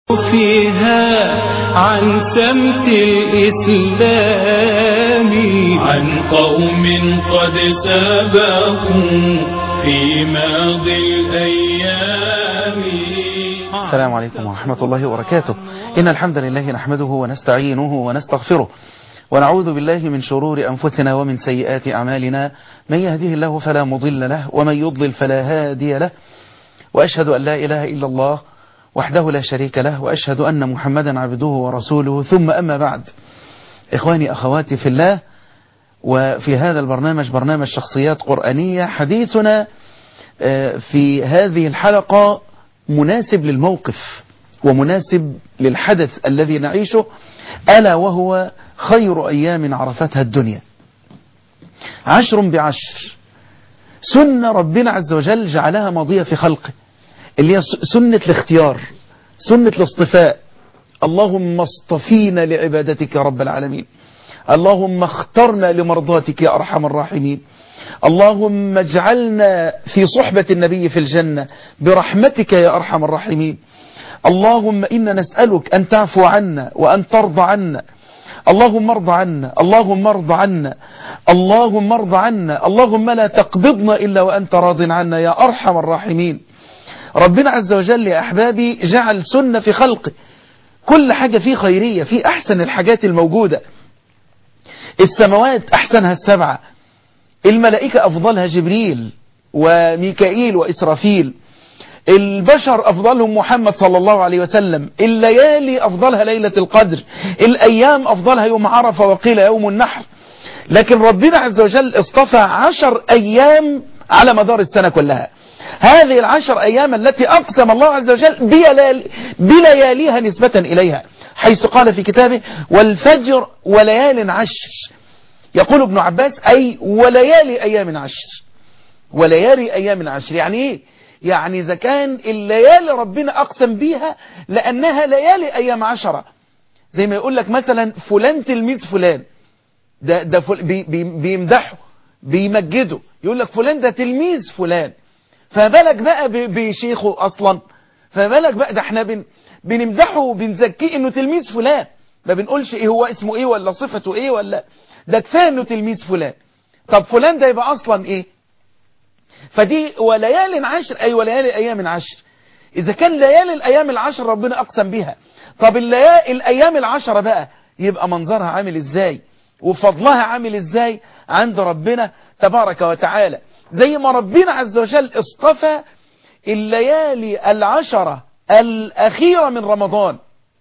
فيها عن سمت الإسلام عن قوم قد سبقوا في ماضي الأيام السلام عليكم ورحمة الله وبركاته إن الحمد لله نحمده ونستعينه ونستغفره ونعوذ بالله من شرور أنفسنا ومن سيئات أعمالنا من يهده الله فلا مضل له ومن يضلل فلا هادي له وأشهد أن لا إله إلا الله وحده لا شريك له وأشهد أن محمدا عبده ورسوله ثم أما بعد إخواني أخواتي في الله وفي هذا البرنامج برنامج شخصيات قرآنية حديثنا في هذه الحلقة مناسب للموقف ومناسب للحدث الذي نعيشه ألا وهو خير أيام عرفتها الدنيا عشر بعشر سنة ربنا عز وجل جعلها ماضية في خلقه اللي هي سنة الاختيار سنة الاصطفاء اللهم اصطفينا لعبادتك يا رب العالمين اللهم اخترنا لمرضاتك يا أرحم الراحمين اللهم اجعلنا في صحبة النبي في الجنة برحمتك يا أرحم الراحمين اللهم إنا نسألك أن تعفو عنا وأن ترضى عنا اللهم ارض عنا اللهم ارض عنا اللهم ارض عنا اللهم لا تقبضنا إلا وأنت راض عنا يا أرحم الراحمين ربنا عز وجل يا أحبابي جعل سنة في خلقه كل حاجة فيه خيرية في أحسن الحاجات الموجودة السماوات أحسنها السبعة الملائكة أفضلها جبريل وميكائيل وإسرافيل البشر أفضلهم محمد صلى الله عليه وسلم الليالي أفضلها ليلة القدر الأيام أفضلها يوم عرفة وقيل يوم النحر لكن ربنا عز وجل اصطفى عشر أيام على مدار السنة كلها هذه العشر أيام التي أقسم الله عز وجل بلياليها نسبة إليها حيث قال في كتابه والفجر وليال عشر يقول ابن عباس أي وليالي أيام عشر وليالي أيام عشر يعني إيه يعني إذا كان الليالي ربنا أقسم بيها لأنها ليالي أيام عشرة زي ما يقول لك مثلا فلان تلميذ فلان ده, ده فل بي بي بيمدحه بيمجده يقول لك فلان ده تلميذ فلان فبالك بقى بشيخه أصلا فبالك بقى ده احنا بن بنمدحه وبنزكيه انه تلميذ فلان ما بنقولش ايه هو اسمه ايه ولا صفته ايه ولا ده كفايه انه تلميذ فلان طب فلان ده يبقى اصلا ايه فدي وليال عشر أي وليالي أيام عشر إذا كان ليالي الأيام العشر ربنا أقسم بها طب الليالي الأيام العشرة بقى يبقى منظرها عامل إزاي وفضلها عامل إزاي عند ربنا تبارك وتعالى زي ما ربنا عز وجل اصطفى الليالي العشرة الأخيرة من رمضان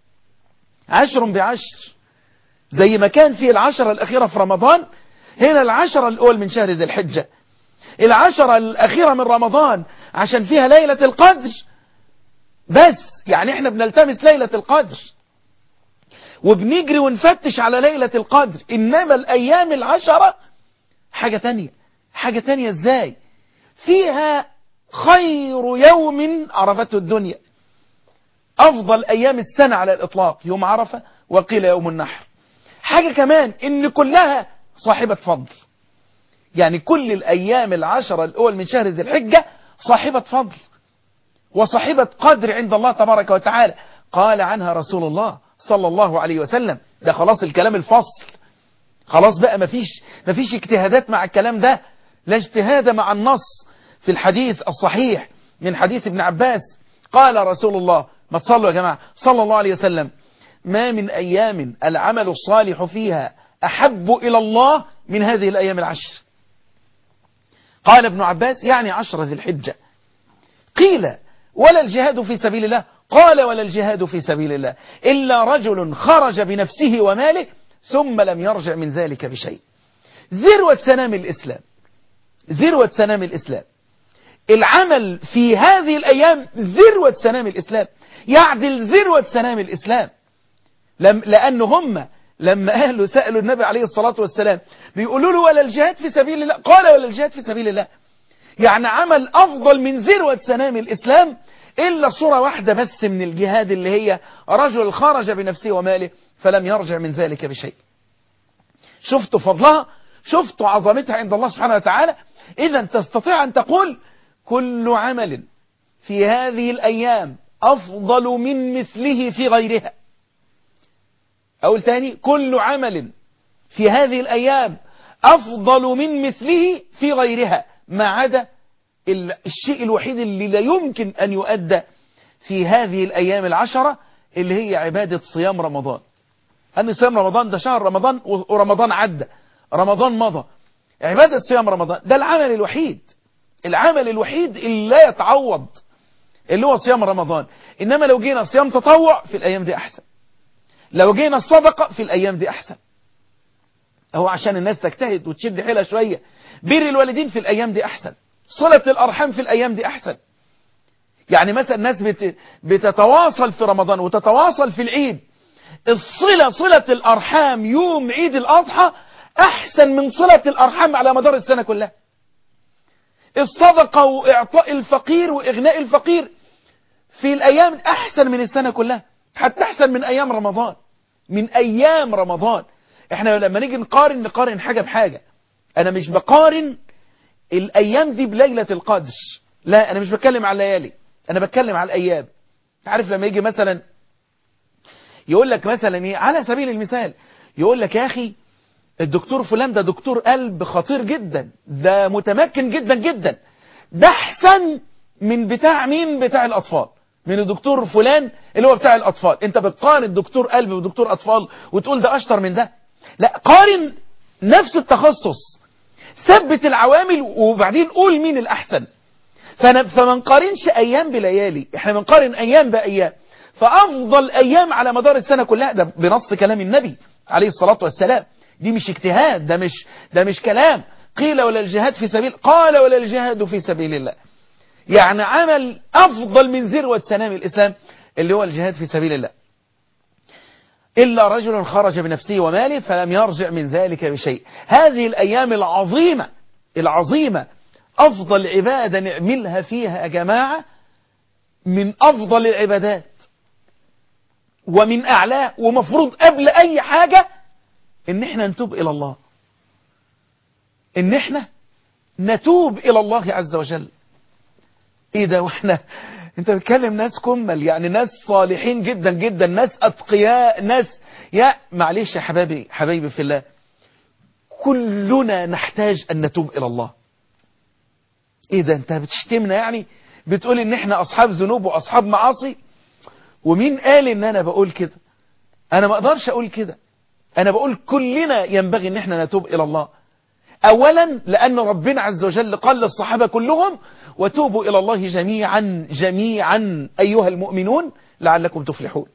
عشر بعشر زي ما كان في العشرة الأخيرة في رمضان هنا العشرة الأول من شهر ذي الحجة العشرة الأخيرة من رمضان عشان فيها ليلة القدر بس يعني احنا بنلتمس ليلة القدر وبنجري ونفتش على ليلة القدر إنما الأيام العشرة حاجة تانية حاجة تانية ازاي فيها خير يوم عرفته الدنيا أفضل أيام السنة على الإطلاق يوم عرفة وقيل يوم النحر حاجة كمان إن كلها صاحبة فضل يعني كل الأيام العشرة الأول من شهر ذي الحجة صاحبة فضل وصاحبة قدر عند الله تبارك وتعالى قال عنها رسول الله صلى الله عليه وسلم ده خلاص الكلام الفصل خلاص بقى مفيش, مفيش اجتهادات مع الكلام ده لا اجتهاد مع النص في الحديث الصحيح من حديث ابن عباس قال رسول الله ما تصلوا يا جماعة صلى الله عليه وسلم ما من أيام العمل الصالح فيها أحب إلى الله من هذه الأيام العشر قال ابن عباس يعني عشر ذي الحجة قيل ولا الجهاد في سبيل الله قال ولا الجهاد في سبيل الله إلا رجل خرج بنفسه وماله ثم لم يرجع من ذلك بشيء ذروة سنام الإسلام ذروة سنام الإسلام العمل في هذه الأيام ذروة سنام الإسلام يعدل ذروة سنام الإسلام لم لأن هم لما أهله سألوا النبي عليه الصلاة والسلام بيقولوا له ولا الجهاد في سبيل الله قال ولا الجهاد في سبيل الله يعني عمل أفضل من ذروة سنام الإسلام إلا صورة واحدة بس من الجهاد اللي هي رجل خرج بنفسه وماله فلم يرجع من ذلك بشيء شفتوا فضلها شفتوا عظمتها عند الله سبحانه وتعالى إذا تستطيع أن تقول كل عمل في هذه الأيام أفضل من مثله في غيرها أقول تاني كل عمل في هذه الأيام أفضل من مثله في غيرها ما عدا الشيء الوحيد اللي لا يمكن أن يؤدى في هذه الأيام العشرة اللي هي عبادة صيام رمضان أن صيام رمضان ده شهر رمضان ورمضان عدى رمضان مضى عبادة صيام رمضان ده العمل الوحيد العمل الوحيد اللي لا يتعوض اللي هو صيام رمضان إنما لو جينا صيام تطوع في الأيام دي أحسن لو جينا الصدقة في الأيام دي أحسن هو عشان الناس تجتهد وتشد حيلها شوية بر الوالدين في الأيام دي أحسن صلة الأرحام في الأيام دي أحسن يعني مثلا الناس بت... بتتواصل في رمضان وتتواصل في العيد الصلة صلة الأرحام يوم عيد الأضحى أحسن من صلة الأرحام على مدار السنة كلها الصدقة وإعطاء الفقير وإغناء الفقير في الأيام أحسن من السنة كلها حتى أحسن من أيام رمضان من أيام رمضان احنا لما نيجي نقارن نقارن حاجة بحاجة أنا مش بقارن الأيام دي بليلة القدر لا أنا مش بتكلم على الليالي أنا بتكلم على الأيام عارف لما يجي مثلا يقول لك مثلا ايه على سبيل المثال يقول لك يا أخي الدكتور فلان ده دكتور قلب خطير جدا ده متمكن جدا جدا ده احسن من بتاع مين بتاع الأطفال من الدكتور فلان اللي هو بتاع الأطفال انت بتقارن دكتور قلب ودكتور أطفال وتقول ده أشطر من ده لا قارن نفس التخصص ثبت العوامل وبعدين قول مين الأحسن فما نقارنش أيام بليالي احنا بنقارن أيام بأيام فأفضل أيام على مدار السنة كلها ده بنص كلام النبي عليه الصلاة والسلام دي مش اجتهاد ده مش ده مش كلام قيل ولا الجهاد في سبيل قال ولا الجهاد في سبيل الله يعني عمل أفضل من ذروة سنام الإسلام اللي هو الجهاد في سبيل الله إلا رجل خرج بنفسه وماله فلم يرجع من ذلك بشيء هذه الأيام العظيمة العظيمة أفضل عبادة نعملها فيها يا جماعة من أفضل العبادات ومن أعلاه ومفروض قبل أي حاجة إن احنا نتوب إلى الله إن احنا نتوب إلى الله عز وجل إيه ده وإحنا أنت بتكلم ناس كمل يعني ناس صالحين جدا جدا ناس أتقياء ناس يا معلش يا حبايبي حبايبي في الله كلنا نحتاج أن نتوب إلى الله إيه ده أنت بتشتمنا يعني بتقول إن إحنا أصحاب ذنوب وأصحاب معاصي ومين قال إن أنا بقول كده أنا ما أقدرش أقول كده أنا بقول كلنا ينبغي إن إحنا نتوب إلى الله أولا لأن ربنا عز وجل قال للصحابة كلهم وتوبوا إلى الله جميعا جميعا أيها المؤمنون لعلكم تفلحون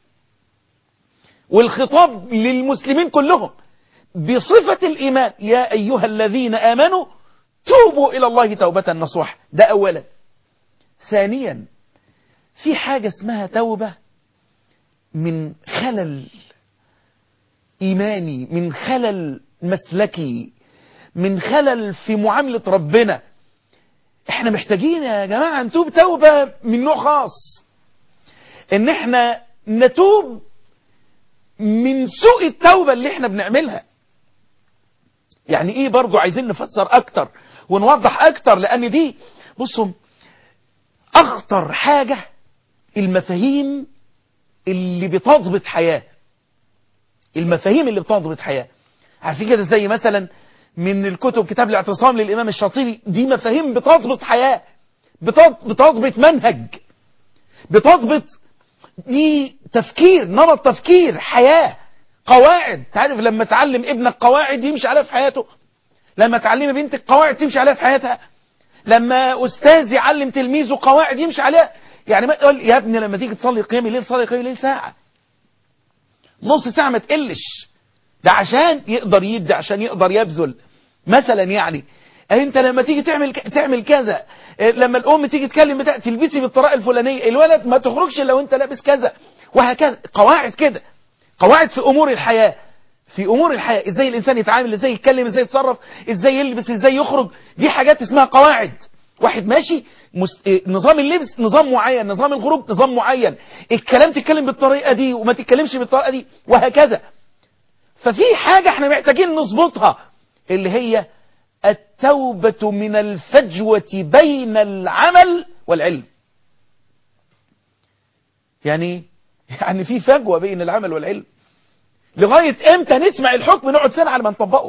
والخطاب للمسلمين كلهم بصفة الإيمان يا أيها الذين آمنوا توبوا إلى الله توبة نصوح ده أولا ثانيا في حاجة اسمها توبة من خلل إيماني من خلل مسلكي من خلل في معاملة ربنا احنا محتاجين يا جماعة نتوب توبة من نوع خاص ان احنا نتوب من سوء التوبة اللي احنا بنعملها يعني ايه برضو عايزين نفسر اكتر ونوضح اكتر لان دي بصوا اخطر حاجة المفاهيم اللي بتضبط حياة المفاهيم اللي بتضبط حياة عارفين كده زي مثلا من الكتب كتاب الاعتصام للإمام الشاطبي دي مفاهيم بتضبط حياة بتضبط منهج بتضبط دي تفكير نمط تفكير حياة قواعد تعرف لما تعلم ابنك قواعد يمشي عليها في حياته لما تعلم بنتك قواعد تمشي عليها في حياتها لما أستاذ يعلم تلميذه قواعد يمشي عليها يعني ما تقول يا ابني لما تيجي تصلي قيام الليل صلي قيام الليل ساعة نص ساعة ما تقلش ده عشان يقدر يدي عشان يقدر يبذل مثلا يعني انت لما تيجي تعمل تعمل كذا لما الام تيجي تكلم بتاع تلبسي بالطريقه الفلانيه الولد ما تخرجش لو انت لابس كذا وهكذا قواعد كده قواعد في امور الحياه في امور الحياه ازاي الانسان يتعامل ازاي يتكلم ازاي يتصرف ازاي يلبس ازاي يخرج دي حاجات اسمها قواعد واحد ماشي مس... نظام اللبس نظام معين نظام الخروج نظام معين الكلام تتكلم بالطريقه دي وما تتكلمش بالطريقه دي وهكذا ففي حاجة احنا محتاجين نظبطها اللي هي التوبة من الفجوة بين العمل والعلم يعني يعني في فجوة بين العمل والعلم لغاية امتى نسمع الحكم نقعد سنة على ما نطبقه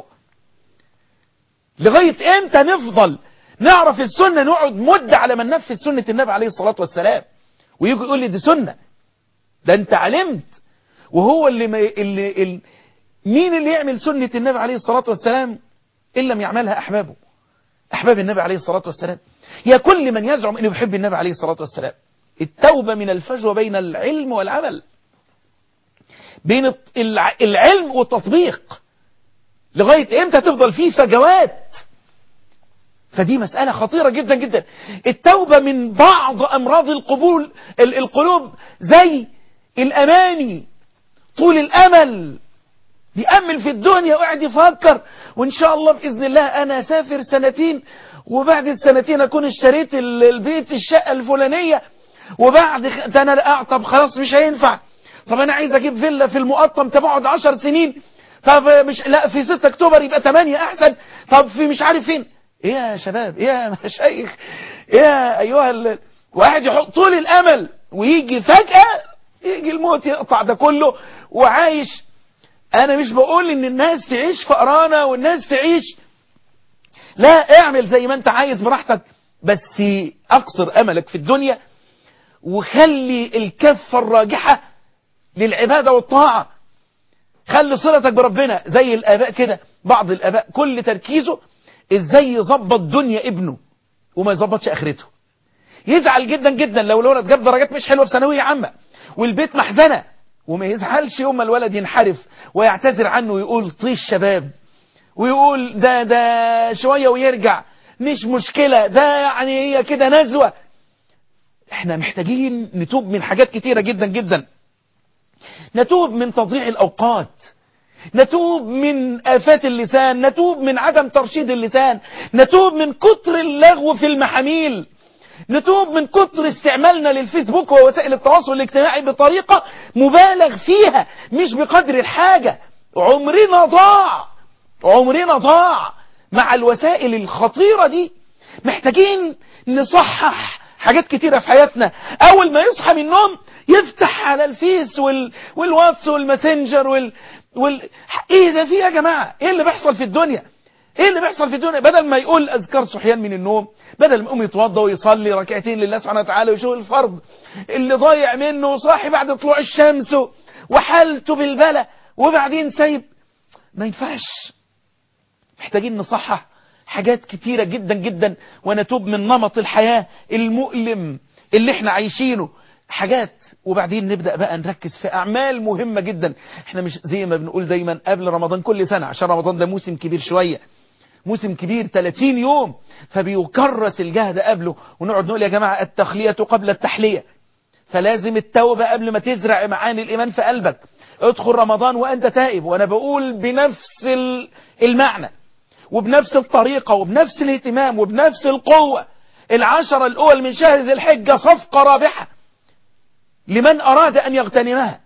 لغاية امتى نفضل نعرف السنة نقعد مدة على ما ننفذ سنة النبي عليه الصلاة والسلام ويجي يقول لي دي سنة ده انت علمت وهو اللي, ما اللي, اللي مين اللي يعمل سنة النبي عليه الصلاة والسلام إن لم يعملها أحبابه أحباب النبي عليه الصلاة والسلام يا كل من يزعم أنه يحب النبي عليه الصلاة والسلام التوبة من الفجوة بين العلم والعمل بين العلم والتطبيق لغاية امتى تفضل فيه فجوات فدي مسألة خطيرة جدا جدا التوبة من بعض أمراض القبول القلوب زي الأماني طول الأمل بيأمل في الدنيا وقاعد يفكر وإن شاء الله بإذن الله أنا أسافر سنتين وبعد السنتين أكون اشتريت البيت الشقة الفلانية وبعد ده أنا طب خلاص مش هينفع طب أنا عايز أجيب فيلا في المقطم تبعد عشر سنين طب مش لا في 6 أكتوبر يبقى 8 أحسن طب في مش عارف فين إيه يا شباب إيه يا مشايخ إيه يا أيها ال... واحد يحط طول الأمل ويجي فجأة يجي الموت يقطع ده كله وعايش انا مش بقول ان الناس تعيش فقرانة والناس تعيش لا اعمل زي ما انت عايز براحتك بس اقصر املك في الدنيا وخلي الكفة الراجحة للعبادة والطاعة خلي صلتك بربنا زي الاباء كده بعض الاباء كل تركيزه ازاي يظبط دنيا ابنه وما يظبطش اخرته يزعل جدا جدا لو الولد جاب درجات مش حلوه في ثانويه عامه والبيت محزنه وما يزعلش يوم ما الولد ينحرف ويعتذر عنه ويقول طيش شباب ويقول ده ده شوية ويرجع مش مشكلة ده يعني هي كده نزوة احنا محتاجين نتوب من حاجات كتيرة جدا جدا نتوب من تضييع الأوقات نتوب من آفات اللسان نتوب من عدم ترشيد اللسان نتوب من كتر اللغو في المحاميل نتوب من كتر استعمالنا للفيسبوك ووسائل التواصل الاجتماعي بطريقة مبالغ فيها مش بقدر الحاجة عمرنا ضاع عمرنا ضاع مع الوسائل الخطيرة دي محتاجين نصحح حاجات كتيرة في حياتنا أول ما يصحى من النوم يفتح على الفيس وال... والواتس والماسنجر وال... وال... ايه ده فيه يا جماعة ايه اللي بيحصل في الدنيا ايه اللي بيحصل في الدنيا بدل ما يقول اذكار صحيان من النوم بدل ما يقوم يتوضى ويصلي ركعتين لله سبحانه وتعالى ويشوف الفرض اللي ضايع منه وصاحي بعد طلوع الشمس وحالته بالبلا وبعدين سايب ما ينفعش محتاجين نصحح حاجات كتيرة جدا جدا ونتوب من نمط الحياة المؤلم اللي احنا عايشينه حاجات وبعدين نبدأ بقى نركز في أعمال مهمة جدا احنا مش زي ما بنقول دايما قبل رمضان كل سنة عشان رمضان ده موسم كبير شوية موسم كبير 30 يوم فبيكرس الجهد قبله ونقعد نقول يا جماعة التخلية قبل التحلية فلازم التوبة قبل ما تزرع معاني الإيمان في قلبك ادخل رمضان وأنت تائب وأنا بقول بنفس المعنى وبنفس الطريقة وبنفس الاهتمام وبنفس القوة العشرة الأول من شهر ذي الحجة صفقة رابحة لمن أراد أن يغتنمها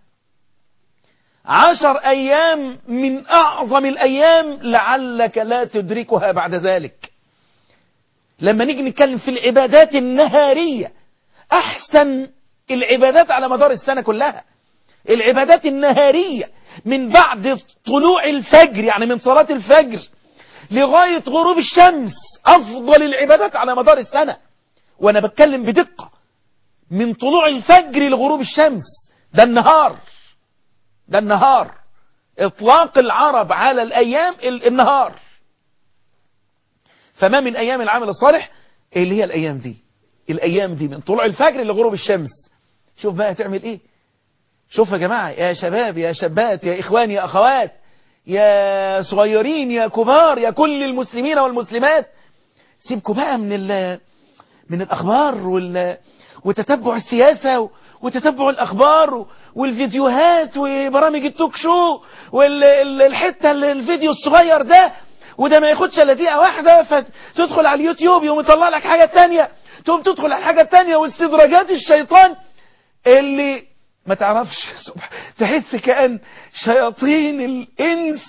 عشر أيام من أعظم الأيام لعلك لا تدركها بعد ذلك لما نيجي نتكلم في العبادات النهارية أحسن العبادات على مدار السنة كلها العبادات النهارية من بعد طلوع الفجر يعني من صلاة الفجر لغاية غروب الشمس أفضل العبادات على مدار السنة وأنا بتكلم بدقة من طلوع الفجر لغروب الشمس ده النهار ده النهار اطلاق العرب على الايام النهار فما من ايام العمل الصالح اللي هي الايام دي الايام دي من طلوع الفجر لغروب الشمس شوف بقى هتعمل ايه شوف يا جماعة يا شباب يا شابات يا اخوان يا اخوات يا صغيرين يا كبار يا كل المسلمين والمسلمات سيبكم بقى من ال من الاخبار وال وتتبع السياسة وتتبع الأخبار والفيديوهات وبرامج التوك شو والحتة الفيديو الصغير ده وده ما ياخدش الا دقيقة واحدة فتدخل على اليوتيوب يوم يطلع لك حاجة تانية تقوم تدخل على الحاجة التانية واستدراجات الشيطان اللي ما تعرفش تحس كأن شياطين الإنس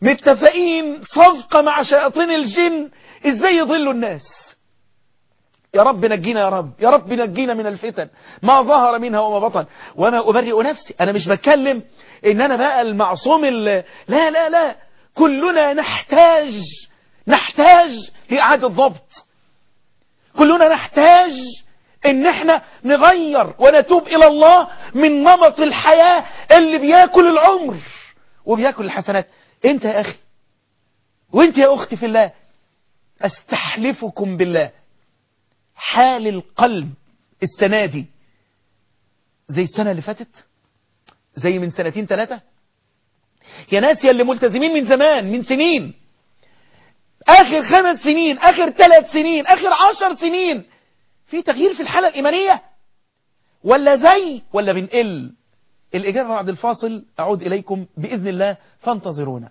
متفقين صفقة مع شياطين الجن ازاي يضلوا الناس يا رب نجينا يا رب يا رب نجينا من الفتن ما ظهر منها وما بطن وما أبرئ نفسي أنا مش بتكلم إن أنا بقى المعصوم لا لا لا كلنا نحتاج نحتاج لإعادة ضبط كلنا نحتاج ان احنا نغير ونتوب الى الله من نمط الحياة اللي بياكل العمر وبياكل الحسنات انت يا اخي وانت يا اختي في الله استحلفكم بالله حال القلب السنة دي زي السنة اللي فاتت زي من سنتين ثلاثة يا ناس يا اللي ملتزمين من زمان من سنين آخر خمس سنين آخر ثلاث سنين آخر عشر سنين في تغيير في الحالة الإيمانية ولا زي ولا بنقل الإجابة بعد الفاصل أعود إليكم بإذن الله فانتظرونا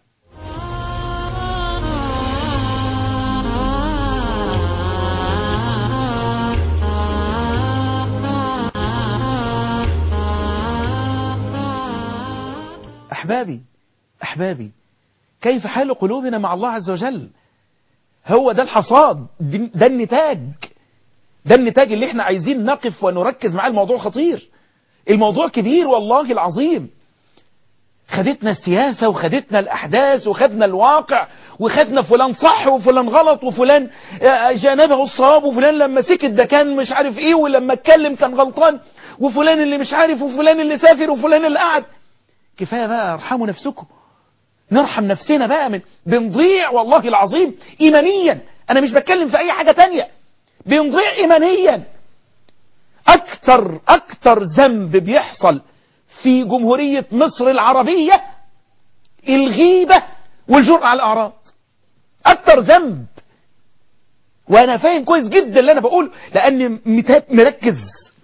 أحبابي أحبابي كيف حال قلوبنا مع الله عز وجل هو ده الحصاد ده النتاج ده النتاج اللي احنا عايزين نقف ونركز معاه الموضوع خطير الموضوع كبير والله العظيم خدتنا السياسة وخدتنا الأحداث وخدنا الواقع وخدنا فلان صح وفلان غلط وفلان جانبه الصواب وفلان لما سكت ده كان مش عارف ايه ولما اتكلم كان غلطان وفلان اللي مش عارف وفلان اللي سافر وفلان اللي قعد كفاية بقى ارحموا نفسكم نرحم نفسنا بقى من بنضيع والله العظيم إيمانيا أنا مش بتكلم في أي حاجة تانية بنضيع إيمانيا أكتر أكتر ذنب بيحصل في جمهورية مصر العربية الغيبة والجرأة على الأعراض أكتر ذنب وأنا فاهم كويس جدا اللي أنا بقوله لأني مركز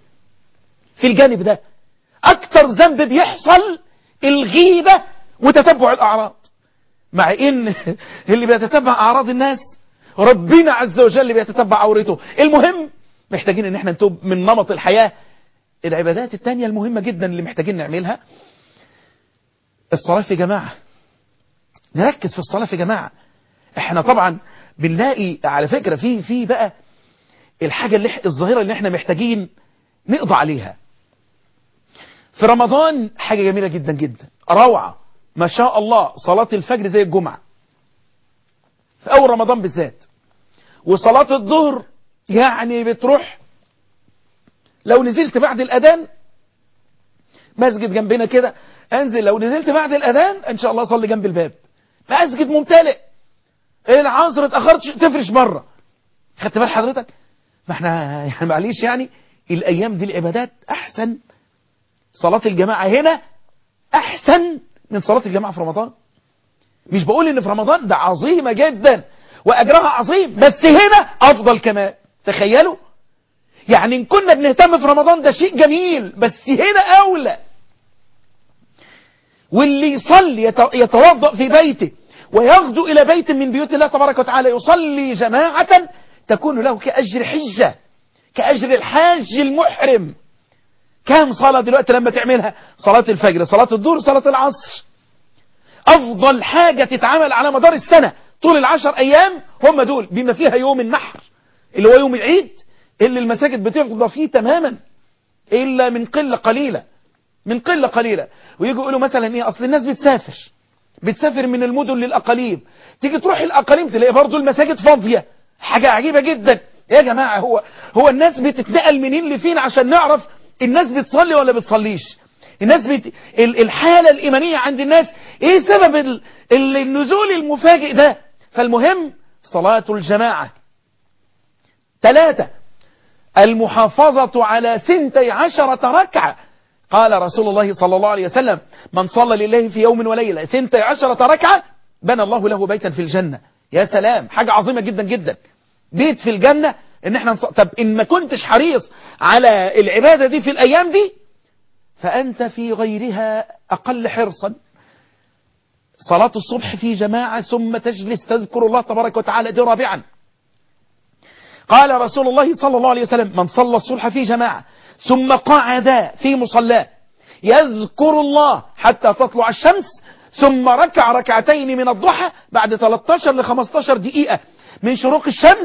في الجانب ده أكتر ذنب بيحصل الغيبة وتتبع الأعراض مع إن اللي بيتتبع أعراض الناس ربنا عز وجل اللي بيتتبع عورته المهم محتاجين ان احنا نتوب من نمط الحياة العبادات التانية المهمة جدا اللي محتاجين نعملها الصلاة في جماعة نركز في الصلاة في جماعة احنا طبعا بنلاقي على فكرة في في بقى الحاجة اللي الظاهرة اللي احنا محتاجين نقضى عليها في رمضان حاجة جميلة جدا جدا روعة ما شاء الله صلاة الفجر زي الجمعة في أول رمضان بالذات وصلاة الظهر يعني بتروح لو نزلت بعد الأذان مسجد جنبنا كده انزل لو نزلت بعد الأذان ان شاء الله صلي جنب الباب مسجد ممتلئ العصر اتأخرت تفرش بره خدت بال حضرتك ما احنا يعني معليش يعني الايام دي العبادات احسن صلاة الجماعة هنا احسن من صلاة الجماعة في رمضان مش بقول ان في رمضان ده عظيمة جدا واجرها عظيم بس هنا افضل كمان تخيلوا يعني ان كنا بنهتم في رمضان ده شيء جميل بس هنا اولى واللي يصلي يتوضأ في بيته ويغدو الى بيت من بيوت الله تبارك وتعالى يصلي جماعة تكون له كأجر حجة كأجر الحاج المحرم كم صلاة دلوقتي لما تعملها صلاة الفجر صلاة الظهر صلاة العصر أفضل حاجة تتعمل على مدار السنة طول العشر أيام هم دول بما فيها يوم النحر اللي هو يوم العيد اللي المساجد بتفضى فيه تماما إلا من قلة قليلة من قلة قليلة ويجوا يقولوا مثلا إيه أصل الناس بتسافر بتسافر من المدن للأقاليم تيجي تروح الأقاليم تلاقي برضو المساجد فاضية حاجة عجيبة جدا يا جماعة هو هو الناس بتتنقل منين لفين عشان نعرف الناس بتصلي ولا بتصليش الناس بت... الحالة الإيمانية عند الناس ايه سبب ال... النزول المفاجئ ده فالمهم صلاة الجماعة ثلاثة المحافظة على سنتي عشرة ركعة قال رسول الله صلى الله عليه وسلم من صلى لله في يوم وليلة سنتي عشرة ركعة بنى الله له بيتا في الجنة يا سلام حاجة عظيمة جدا جدا بيت في الجنة ان احنا نص... طب ان ما كنتش حريص على العبادة دي في الايام دي فانت في غيرها اقل حرصا صلاة الصبح في جماعة ثم تجلس تذكر الله تبارك وتعالى دي رابعا قال رسول الله صلى الله عليه وسلم من صلى الصبح في جماعة ثم قعد في مصلاه يذكر الله حتى تطلع الشمس ثم ركع ركعتين من الضحى بعد 13 ل 15 دقيقة من شروق الشمس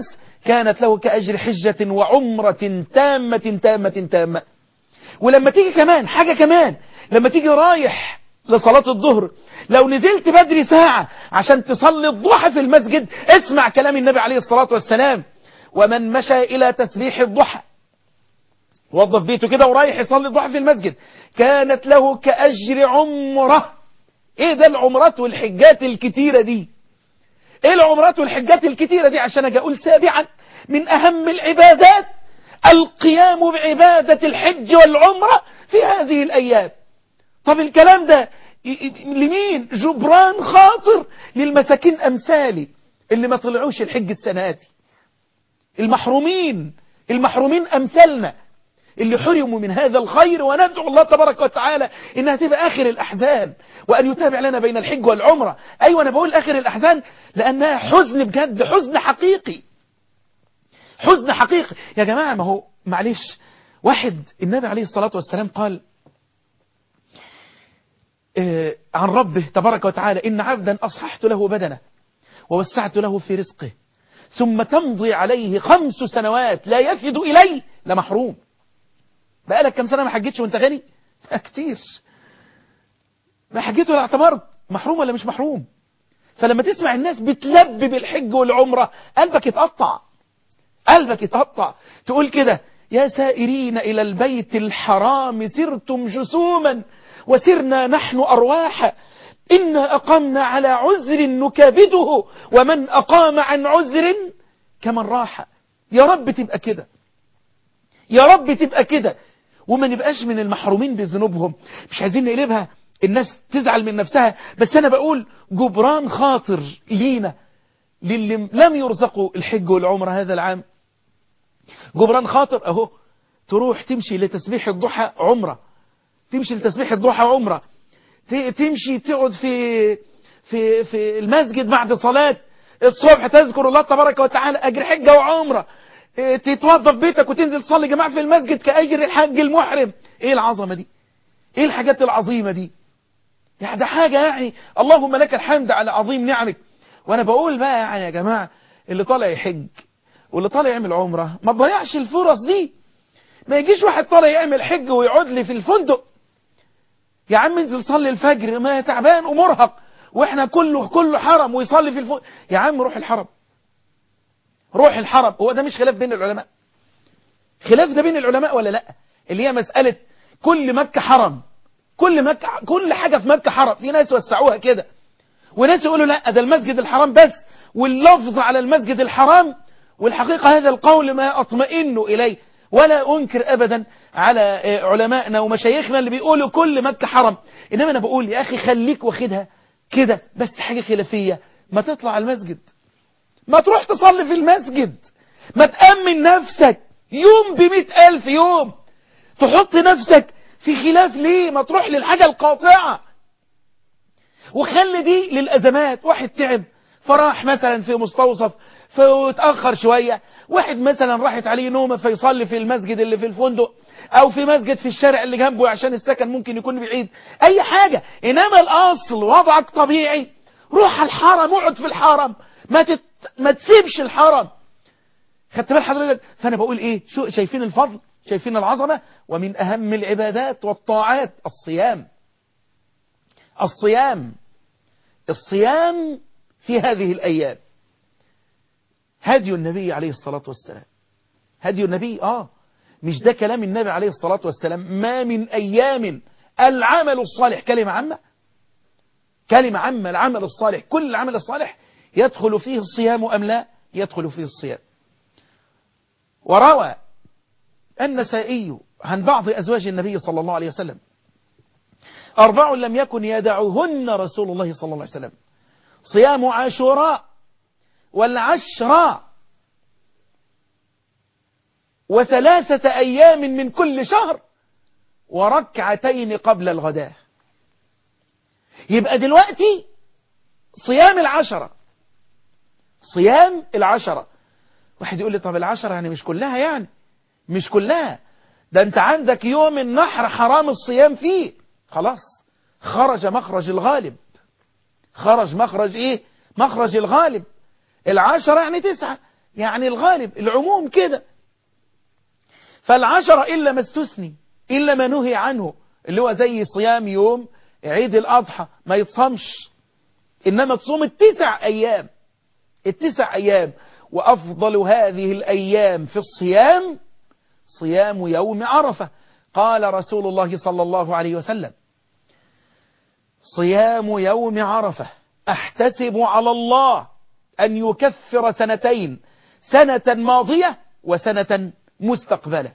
كانت له كأجر حجة وعمرة تامة تامة تامة ولما تيجي كمان حاجة كمان لما تيجي رايح لصلاة الظهر لو نزلت بدري ساعة عشان تصلي الضحى في المسجد اسمع كلام النبي عليه الصلاة والسلام ومن مشى إلى تسبيح الضحى وظف بيته كده ورايح يصلي الضحى في المسجد كانت له كأجر عمره ايه ده العمرات والحجات الكتيرة دي ايه العمرات والحجات الكتيرة دي عشان اجي اقول سابعا من اهم العبادات القيام بعبادة الحج والعمرة في هذه الايام طب الكلام ده لمين جبران خاطر للمساكين امثالي اللي ما طلعوش الحج السنة دي المحرومين المحرومين امثالنا اللي حرموا من هذا الخير وندعو الله تبارك وتعالى انها تبقى اخر الاحزان وان يتابع لنا بين الحج والعمرة ايوه انا بقول اخر الاحزان لانها حزن بجد حزن حقيقي حزن حقيقي يا جماعة ما هو معلش واحد النبي عليه الصلاة والسلام قال آه عن ربه تبارك وتعالى إن عبدا أصححت له بدنه ووسعت له في رزقه ثم تمضي عليه خمس سنوات لا يفد إلي لمحروم بقالك كم سنة ما حجيتش وانت غني كتير ما حجيت ولا اعتمرت محروم ولا مش محروم فلما تسمع الناس بتلبي بالحج والعمرة قلبك يتقطع قلبك يتقطع تقول كده يا سائرين إلى البيت الحرام سرتم جسوما وسرنا نحن أرواحا إنا أقمنا على عذر نكابده ومن أقام عن عذر كمن راح يا رب تبقى كده يا رب تبقى كده وما نبقاش من المحرومين بذنوبهم مش عايزين نقلبها الناس تزعل من نفسها بس أنا بقول جبران خاطر لينا للي لم يرزقوا الحج والعمرة هذا العام جبران خاطر أهو تروح تمشي لتسبيح الضحى عمرة تمشي لتسبيح الضحى عمرة تمشي تقعد في في في المسجد بعد صلاة الصبح تذكر الله تبارك وتعالى أجر حجة وعمرة تتوظف بيتك وتنزل تصلي جماعة في المسجد كأجر الحج المحرم ايه العظمة دي ايه الحاجات العظيمة دي يعني ده حاجة يعني اللهم لك الحمد على عظيم نعمك وانا بقول بقى يعني يا جماعة اللي طالع يحج واللي طالع يعمل عمرة ما تضيعش الفرص دي ما يجيش واحد طالع يعمل حج ويقعد لي في الفندق يا عم انزل صلي الفجر ما تعبان ومرهق واحنا كله كله حرم ويصلي في الفندق يا عم روح الحرم روح الحرم هو ده مش خلاف بين العلماء خلاف ده بين العلماء ولا لا اللي هي مسألة كل مكة حرم كل مكة كل حاجة في مكة حرم في ناس وسعوها كده وناس يقولوا لا ده المسجد الحرام بس واللفظ على المسجد الحرام والحقيقة هذا القول ما أطمئن إليه ولا أنكر أبدا على علمائنا ومشايخنا اللي بيقولوا كل مكة حرم إنما أنا بقول يا أخي خليك واخدها كده بس حاجة خلافية ما تطلع المسجد ما تروح تصلي في المسجد ما تأمن نفسك يوم بمئة ألف يوم تحط نفسك في خلاف ليه ما تروح للحاجة القاطعة وخلي دي للأزمات واحد تعب فراح مثلا في مستوصف فاتأخر شوية واحد مثلا راحت عليه نومة فيصلي في المسجد اللي في الفندق او في مسجد في الشارع اللي جنبه عشان السكن ممكن يكون بعيد اي حاجة انما الاصل وضعك طبيعي روح الحرم اقعد في الحرم ما تت... ما تسيبش الحرم خدت بال حضرتك فانا بقول ايه شو شايفين الفضل شايفين العظمة ومن اهم العبادات والطاعات الصيام الصيام الصيام في هذه الايام هدي النبي عليه الصلاة والسلام هدي النبي آه مش ده كلام النبي عليه الصلاة والسلام ما من أيام العمل الصالح كلمة عامة كلمة عامة العمل الصالح كل العمل الصالح يدخل فيه الصيام أم لا يدخل فيه الصيام وروى النسائي عن بعض أزواج النبي صلى الله عليه وسلم أربع لم يكن يدعهن رسول الله صلى الله عليه وسلم صيام عاشوراء والعشرة وثلاثة أيام من كل شهر وركعتين قبل الغداء يبقى دلوقتي صيام العشرة صيام العشرة واحد يقول لي طب العشرة يعني مش كلها يعني مش كلها ده انت عندك يوم النحر حرام الصيام فيه خلاص خرج مخرج الغالب خرج مخرج ايه مخرج الغالب العشرة يعني تسعة يعني الغالب العموم كده فالعشرة إلا ما استثني إلا ما نهي عنه اللي هو زي صيام يوم عيد الأضحى ما يتصمش إنما تصوم التسع أيام التسع أيام وأفضل هذه الأيام في الصيام صيام يوم عرفة قال رسول الله صلى الله عليه وسلم صيام يوم عرفة أحتسب على الله أن يكفر سنتين سنة ماضية وسنة مستقبلة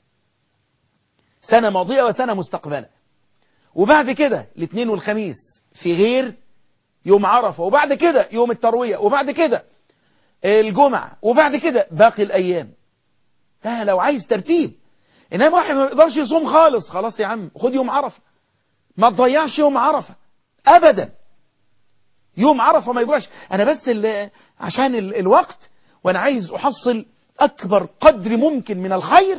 سنة ماضية وسنة مستقبلة وبعد كده الاثنين والخميس في غير يوم عرفة وبعد كده يوم التروية وبعد كده الجمعة وبعد كده باقي الأيام ده لو عايز ترتيب إنما واحد ما يقدرش يصوم خالص خلاص يا عم خد يوم عرفة ما تضيعش يوم عرفة أبدا يوم عرفة ما يضيعش أنا بس عشان ال الوقت وأنا عايز أحصل أكبر قدر ممكن من الخير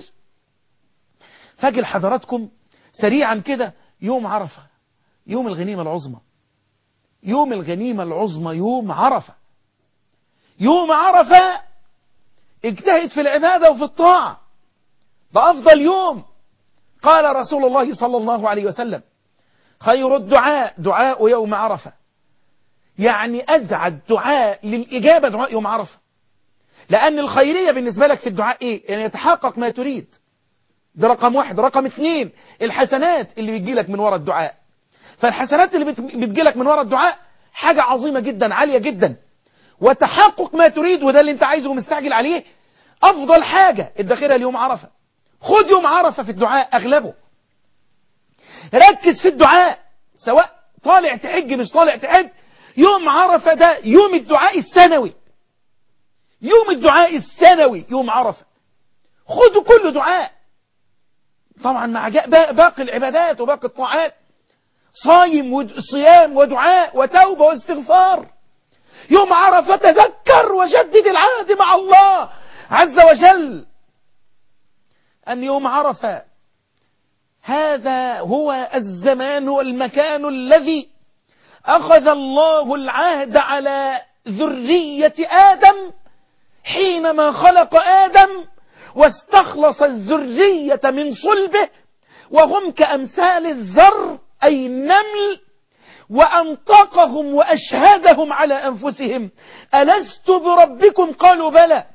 فاجي لحضراتكم سريعا كده يوم عرفة يوم الغنيمة العظمى يوم الغنيمة العظمى يوم عرفة يوم عرفة اجتهد في العبادة وفي الطاعة ده أفضل يوم قال رسول الله صلى الله عليه وسلم خير الدعاء دعاء يوم عرفة يعني أدعى الدعاء للإجابة دعاء يوم عرفة لأن الخيرية بالنسبة لك في الدعاء إيه؟ يعني يتحقق ما تريد ده رقم واحد رقم اثنين الحسنات اللي بتجي لك من وراء الدعاء فالحسنات اللي بتجي لك من وراء الدعاء حاجة عظيمة جدا عالية جدا وتحقق ما تريد وده اللي انت عايزه ومستعجل عليه أفضل حاجة ادخرها اليوم عرفة خد يوم عرفة في الدعاء أغلبه ركز في الدعاء سواء طالع تحج مش طالع تحج يوم عرفة ده يوم الدعاء السنوي يوم الدعاء السنوي يوم عرفة خدوا كل دعاء طبعا مع باقي العبادات وباقي الطاعات صايم وصيام ودعاء وتوبة واستغفار يوم عرفة تذكر وجدد العهد مع الله عز وجل أن يوم عرفة هذا هو الزمان والمكان الذي أخذ الله العهد على ذرية آدم حينما خلق آدم واستخلص الذرية من صلبه وهم كأمثال الذر أي النمل وأنطقهم وأشهدهم على أنفسهم ألست بربكم قالوا بلى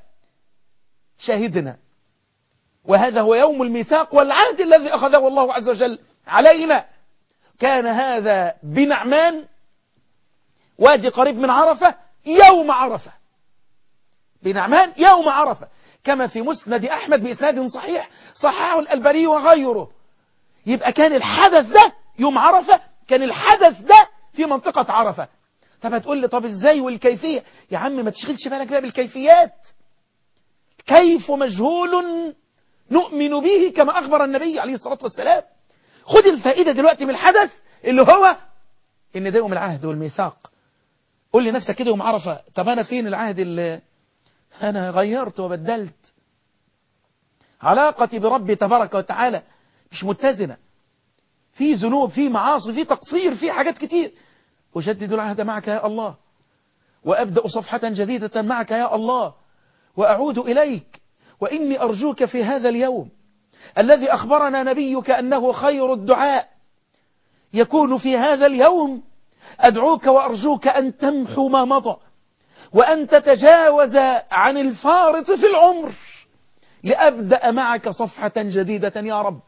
شهدنا وهذا هو يوم الميثاق والعهد الذي أخذه الله عز وجل علينا كان هذا بنعمان وادي قريب من عرفة يوم عرفة بنعمان يوم عرفة كما في مسند أحمد بإسناد صحيح صححه الألباني وغيره يبقى كان الحدث ده يوم عرفة كان الحدث ده في منطقة عرفة طب هتقول لي طب ازاي والكيفية يا عم ما تشغلش بالك بقى بالكيفيات كيف مجهول نؤمن به كما أخبر النبي عليه الصلاة والسلام خد الفائدة دلوقتي من الحدث اللي هو ان ده يوم العهد والميثاق قول لنفسك كده يوم عرفة طب أنا فين العهد اللي أنا غيرت وبدلت علاقتي بربي تبارك وتعالى مش متزنة في ذنوب في معاصي في تقصير في حاجات كتير أجدد العهد معك يا الله وأبدأ صفحة جديدة معك يا الله وأعود إليك وإني أرجوك في هذا اليوم الذي أخبرنا نبيك أنه خير الدعاء يكون في هذا اليوم أدعوك وأرجوك أن تمحو ما مضى وأن تتجاوز عن الفارط في العمر لأبدأ معك صفحة جديدة يا رب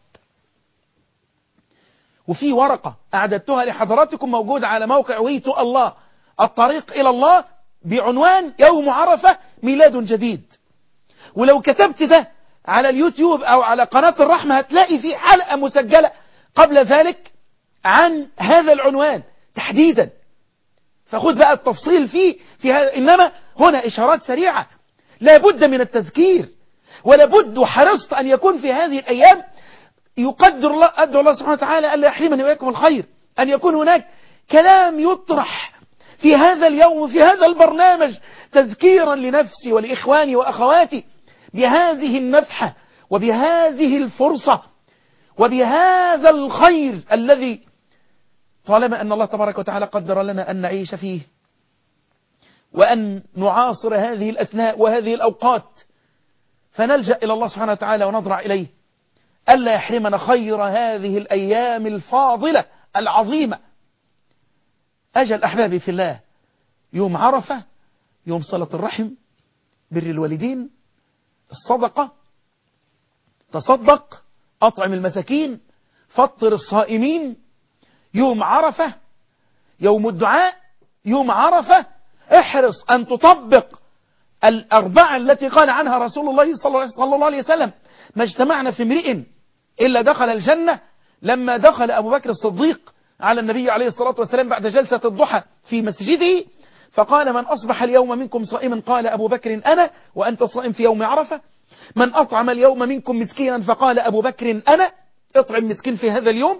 وفي ورقة أعددتها لحضراتكم موجودة على موقع ويتو الله الطريق إلى الله بعنوان يوم عرفة ميلاد جديد ولو كتبت ده على اليوتيوب أو على قناة الرحمة هتلاقي في حلقة مسجلة قبل ذلك عن هذا العنوان تحديدا فخذ بقى التفصيل فيه في هذا إنما هنا إشارات سريعة لابد من التذكير ولابد وحرصت أن يكون في هذه الأيام يقدر الله أدعو الله سبحانه وتعالى ألا يحرمني وإياكم الخير أن يكون هناك كلام يطرح في هذا اليوم في هذا البرنامج تذكيرا لنفسي ولإخواني وأخواتي بهذه النفحة وبهذه الفرصة وبهذا الخير الذي طالما أن الله تبارك وتعالى قدر لنا أن نعيش فيه وأن نعاصر هذه الأثناء وهذه الأوقات فنلجأ إلى الله سبحانه وتعالى ونضرع إليه ألا يحرمنا خير هذه الأيام الفاضلة العظيمة أجل أحبابي في الله يوم عرفة يوم صلة الرحم بر الوالدين الصدقة تصدق أطعم المساكين فطر الصائمين يوم عرفة يوم الدعاء يوم عرفة احرص أن تطبق الأربعة التي قال عنها رسول الله صلى الله عليه وسلم ما اجتمعنا في امرئ إلا دخل الجنة لما دخل أبو بكر الصديق على النبي عليه الصلاة والسلام بعد جلسة الضحى في مسجده فقال من أصبح اليوم منكم صائما قال أبو بكر أنا وأنت صائم في يوم عرفة من أطعم اليوم منكم مسكينا فقال أبو بكر أنا اطعم مسكين في هذا اليوم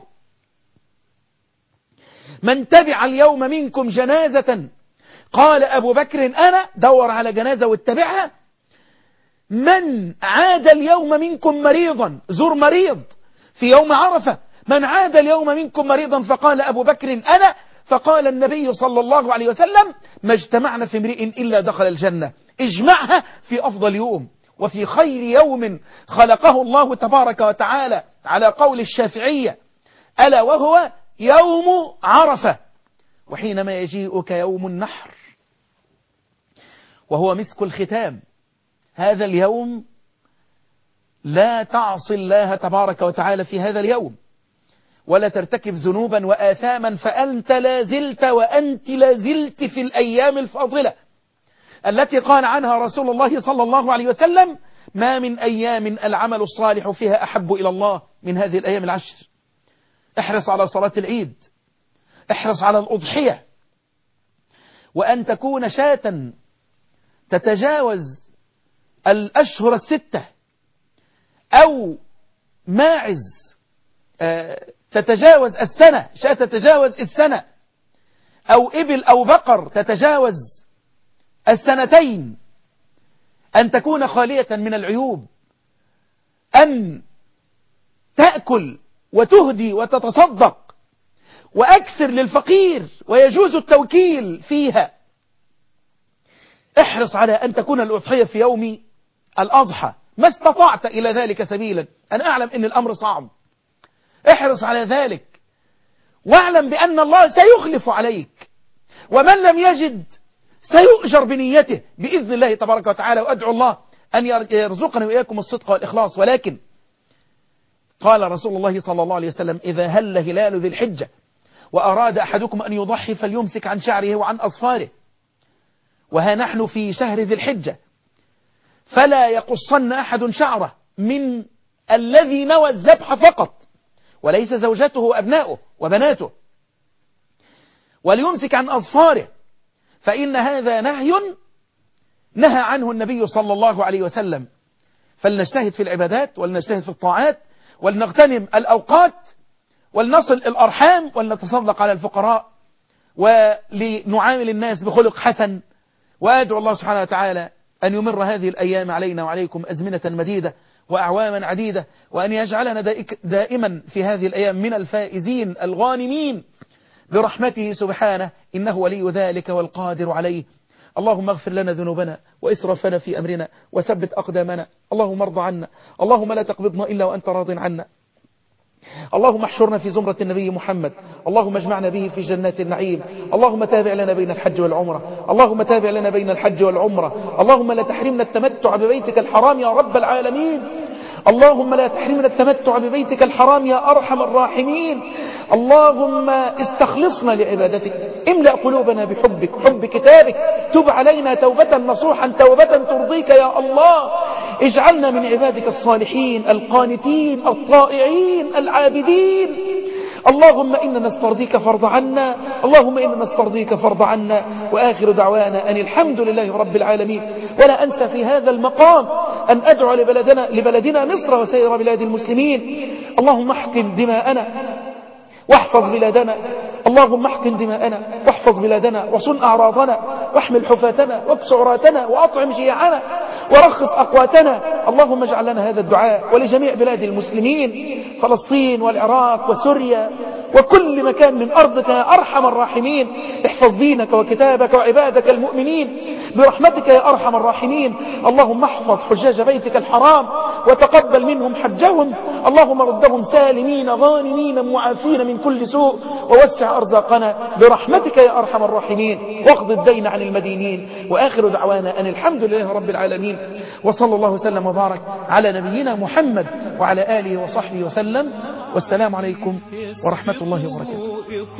من تبع اليوم منكم جنازة قال أبو بكر أنا دور على جنازة واتبعها من عاد اليوم منكم مريضا زر مريض في يوم عرفة من عاد اليوم منكم مريضا فقال أبو بكر أنا فقال النبي صلى الله عليه وسلم ما اجتمعنا في امرئ إلا دخل الجنة اجمعها في أفضل يوم وفي خير يوم خلقه الله تبارك وتعالى على قول الشافعية ألا وهو يوم عرفة وحينما يجيئك يوم النحر وهو مسك الختام هذا اليوم لا تعصي الله تبارك وتعالى في هذا اليوم ولا ترتكب ذنوبا وآثاما فأنت لا زلت وأنت لا زلت في الأيام الفاضلة التي قال عنها رسول الله صلى الله عليه وسلم ما من أيام العمل الصالح فيها أحب إلى الله من هذه الأيام العشر احرص على صلاة العيد احرص على الأضحية وأن تكون شاة تتجاوز الأشهر الستة أو ماعز تتجاوز السنة شاة تتجاوز السنة أو إبل أو بقر تتجاوز السنتين أن تكون خالية من العيوب أن تأكل وتهدي وتتصدق وأكثر للفقير ويجوز التوكيل فيها احرص على أن تكون الأضحية في يوم الأضحى ما استطعت إلى ذلك سبيلا أنا أعلم أن الأمر صعب احرص على ذلك واعلم بأن الله سيخلف عليك ومن لم يجد سيؤجر بنيته بإذن الله تبارك وتعالى وأدعو الله أن يرزقنا وإياكم الصدق والإخلاص ولكن قال رسول الله صلى الله عليه وسلم إذا هل هلال ذي الحجة وأراد أحدكم أن يضحي فليمسك عن شعره وعن أصفاره وها نحن في شهر ذي الحجة فلا يقصن أحد شعره من الذي نوى الذبح فقط وليس زوجته وأبناؤه وبناته وليمسك عن أظفاره فإن هذا نهي نهى عنه النبي صلى الله عليه وسلم فلنجتهد في العبادات ولنجتهد في الطاعات ولنغتنم الأوقات ولنصل الأرحام ولنتصدق على الفقراء ولنعامل الناس بخلق حسن وأدعو الله سبحانه وتعالى أن يمر هذه الأيام علينا وعليكم أزمنة مديدة وأعواما عديدة وأن يجعلنا دائما في هذه الأيام من الفائزين الغانمين برحمته سبحانه إنه ولي ذلك والقادر عليه اللهم اغفر لنا ذنوبنا وإسرافنا في أمرنا وثبت أقدامنا اللهم ارض عنا اللهم لا تقبضنا إلا وأنت راض عنا اللهم احشرنا في زمرة النبي محمد اللهم اجمعنا به في جنات النعيم اللهم تابع لنا بين الحج والعمرة اللهم تابع لنا بين الحج والعمرة اللهم لا تحرمنا التمتع ببيتك الحرام يا رب العالمين اللهم لا تحرمنا التمتع ببيتك الحرام يا أرحم الراحمين اللهم استخلصنا لعبادتك املأ قلوبنا بحبك حب كتابك تب علينا توبة نصوحا توبة ترضيك يا الله اجعلنا من عبادك الصالحين القانتين الطائعين العابدين اللهم إنا نسترضيك فرض عنا اللهم إنا نسترضيك فرض عنا وآخر دعوانا أن الحمد لله رب العالمين ولا أنسى في هذا المقام أن أدعو لبلدنا, لبلدنا مصر وسائر بلاد المسلمين اللهم احقن دماءنا واحفظ بلادنا اللهم احقن دماءنا واحفظ بلادنا وصن أعراضنا واحمل حفاتنا واكس عراتنا وأطعم جياعنا ورخص أقواتنا اللهم اجعل لنا هذا الدعاء ولجميع بلاد المسلمين فلسطين والعراق وسوريا وكل مكان من أرضك يا أرحم الراحمين احفظ دينك وكتابك وعبادك المؤمنين برحمتك يا أرحم الراحمين اللهم احفظ حجاج بيتك الحرام وتقبل منهم حجهم اللهم ردهم سالمين غانمين معافين من كل سوء ووسع أرزاقنا برحمتك يا أرحم الراحمين واقض الدين عن المدينين وآخر دعوانا أن الحمد لله رب العالمين وصلى الله وسلم وبارك على نبينا محمد وعلى آله وصحبه وسلم والسلام عليكم ورحمة الله وبركاته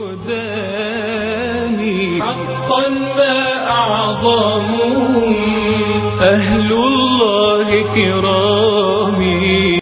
إقدامي حقا ما أعظمهم أهل الله كرامي